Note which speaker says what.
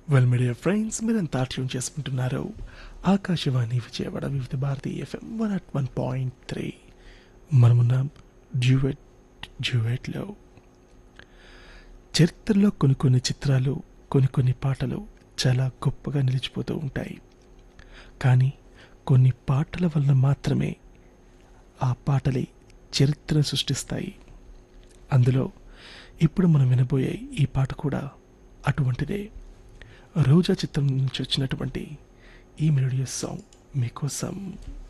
Speaker 1: well media friends మీరంతా tune చేసుకుంటున్నారు Akashvani Vijayawada Vividh Bharati F M one at one point three మనమున్నాం duet డ్యూయెట్లో చరిత్రలో కొన్ని కొన్ని చిత్రాలు కొన్ని కొన్ని పాటలు చాలా గొప్పగా నిలిచిపోతూ ఉంటాయి కానీ కొన్ని పాటల వల్ల మాత్రమే ఆ పాటలే చరిత్రను సృష్టిస్తాయి అందులో ఇప్పుడు మనం వినబోయే ఈ పాట కూడా అటువంటిదే రోజా చిత్రం నుంచి వచ్చినటువంటి ఈ మెలోడియస్ సాంగ్ మీకోసం